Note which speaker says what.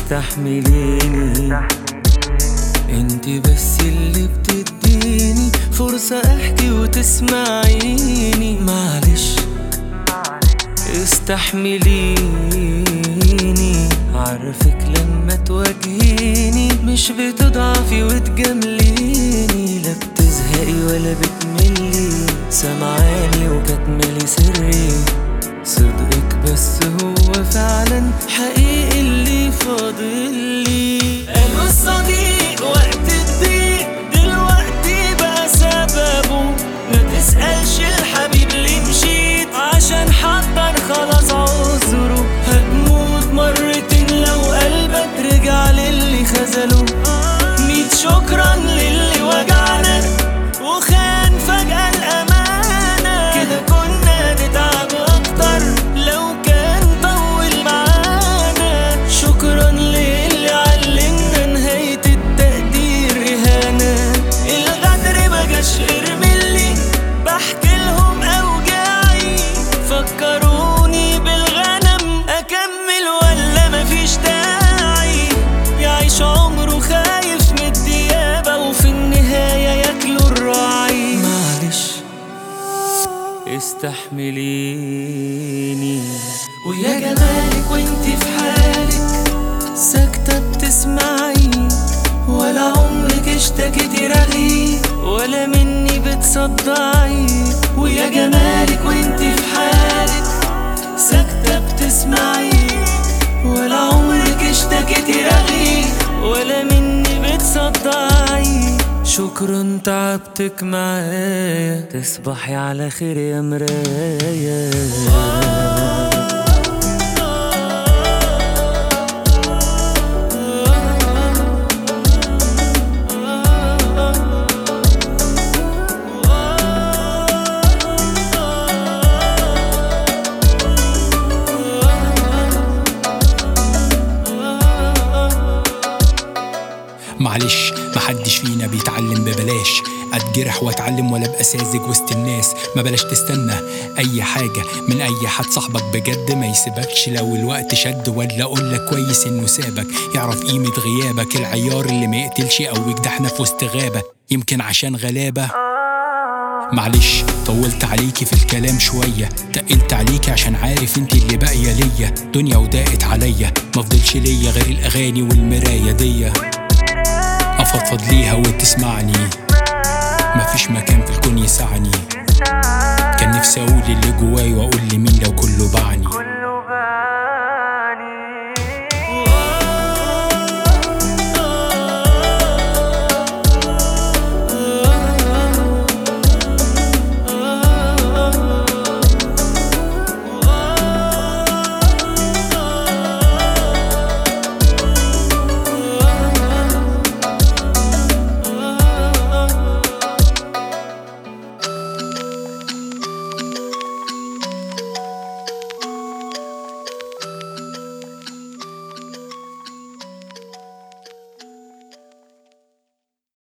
Speaker 1: استحمليني انت بس اللي بتديني فرصة احكي وتسمعيني معلش استحمليني عارفك لما تواجهيني مش بتضعفي وتجامليني لا بتزهقي ولا بتملي سمعاني وكتملي سري صدقك بس هو فعلا حقيقي اللي فاضلي قالوا الصديق وقت الضيق دلوقتي بقى سببه ما تسألش الحبيب ليه مشيت عشان حضر خلاص عذره هتموت مرتين لو قلبك رجع للي خذله ميت شكرا للي وجعنا وخان فجأة الأمانة كده كنا نتعب أكتر لو كان طول معانا شكرا للي علمنا نهاية التقدير إهانة الغدر ما جاش غير ملي بحكي لهم أوجاعي فكروني بالغنم أكمل ولا مفيش داعي يعيش عمره خايف من الديابة وفي النهاية ياكلوا الراعي معلش استحمليني ويا جمالك وانتي في حالك ساكتة بتسمعي ولا عمرك اشتكيتي رغي ولا مني بتصدعي ويا جمالك وانتي في حالك ساكتة بتسمعي ولا عمرك اشتكيتي رغي ولا مني بتصدعي شكرا تعبتك معايا تصبحي على خير يا مرايا
Speaker 2: معلش محدش فينا بيتعلم ببلاش اتجرح واتعلم ولا ابقى ساذج وسط الناس ما بلاش تستنى اي حاجه من اي حد صاحبك بجد ما يسيبكش لو الوقت شد ولا اقول لك كويس انه سابك يعرف قيمه غيابك العيار اللي ما يقتلش او يجدحنا في وسط غابه يمكن عشان غلابه معلش طولت عليكي في الكلام شوية تقلت عليكي عشان عارف انت اللي باقية ليا دنيا وضاقت عليا مفضلش ليا غير الأغاني والمراية دي أفضفض ليها وتسمعني مفيش مكان في الكون يسعني كان نفسي أقول اللي جواي وأقول لمين لو كله باعني
Speaker 1: كله بقى